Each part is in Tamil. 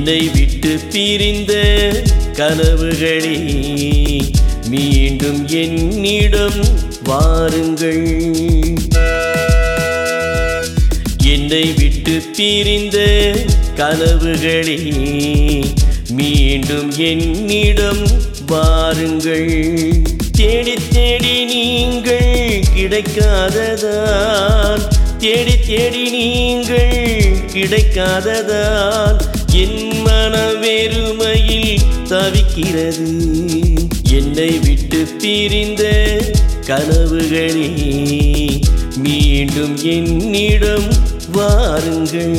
என்னை விட்டு பிரிந்த கனவுகளே மீண்டும் என்னிடம் வாருங்கள் என்னை விட்டு பிரிந்த கனவுகளே மீண்டும் என்னிடம் வாருங்கள் தேடி தேடி நீங்கள் கிடைக்காததால் தேடி தேடி நீங்கள் கிடைக்காததால் என் மன வெறுமையில் தவிக்கிறது என்னை விட்டு பிரிந்த கனவுகளே மீண்டும் என்னிடம் வாருங்கள்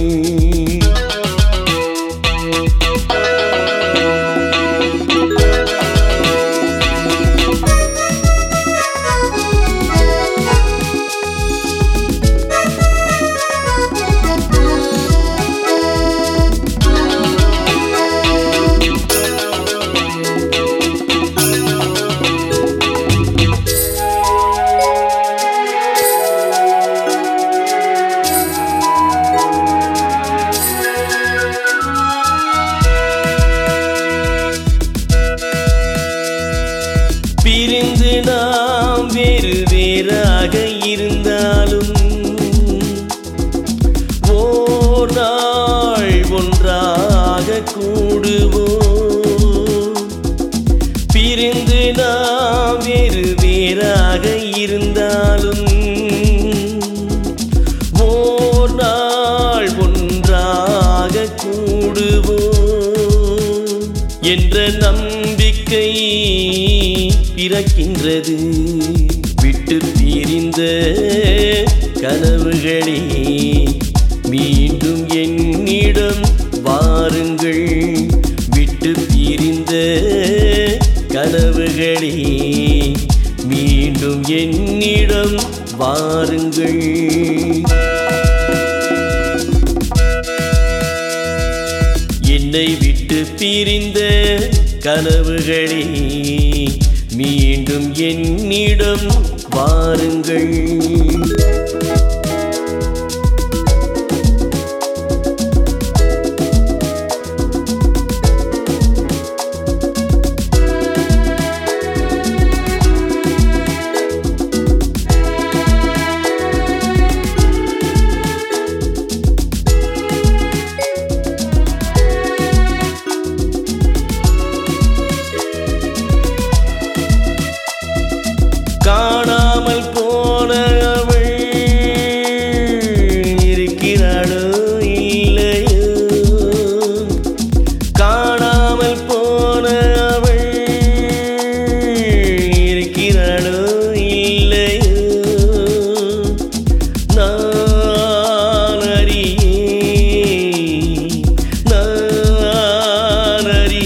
பிரிந்து நாம் வேறு வேறாக இருந்தாலும் ஓர் நாள் ஒன்றாக கூடுவோம் பிரிந்து நாம் வேறு வேறாக இருந்தாலும் ஓர் நாள் ஒன்றாக கூடுவோம் என்ற நம்பிக்கை பிறக்கின்றது விட்டு பிரிந்த கனவுகளே மீண்டும் என்னிடம் வாருங்கள் விட்டு பிரிந்த கனவுகளே மீண்டும் என்னிடம் வாருங்கள் என்னை விட்டு பிரிந்த கனவுகளே மீண்டும் என்னிடம் வாருங்கள் காணாமல் போன அவள் இருக்கிறாளோ இல்லையோ காணாமல் போன அவள் இருக்கிறாளோ இல்லையோ நான் அறியேன் நான்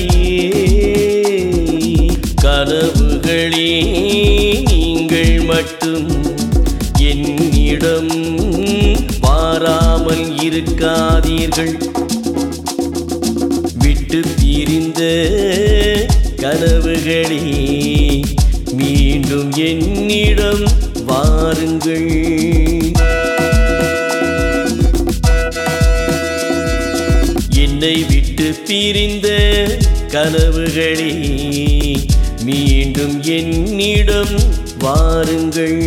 அறியேன் கனவுகளே நீங்கள் மட்டும் என்னிடம் வாராமல் இருக்காதீர்கள் விட்டு பிரிந்த கனவுகளே மீண்டும் என்னிடம் வாருங்கள் என்னை விட்டு பிரிந்த கனவுகளே மீண்டும் என்னிடம் வாருங்கள்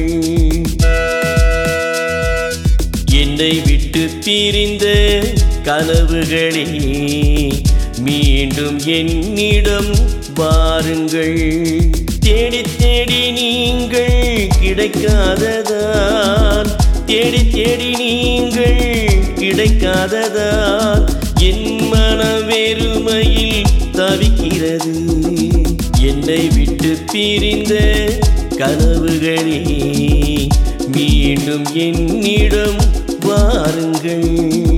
என்னை விட்டு பிரிந்த கனவுகளே மீண்டும் என்னிடம் வாருங்கள் தேடி தேடி நீங்கள் கிடைக்காததால் தேடி தேடி நீங்கள் கிடைக்காததால் என் மன வெறுமையில் தவிக்கிறது என்னை விட்டு பிரிந்த கனவுகளே மீண்டும் என்னிடம் வாருங்கள்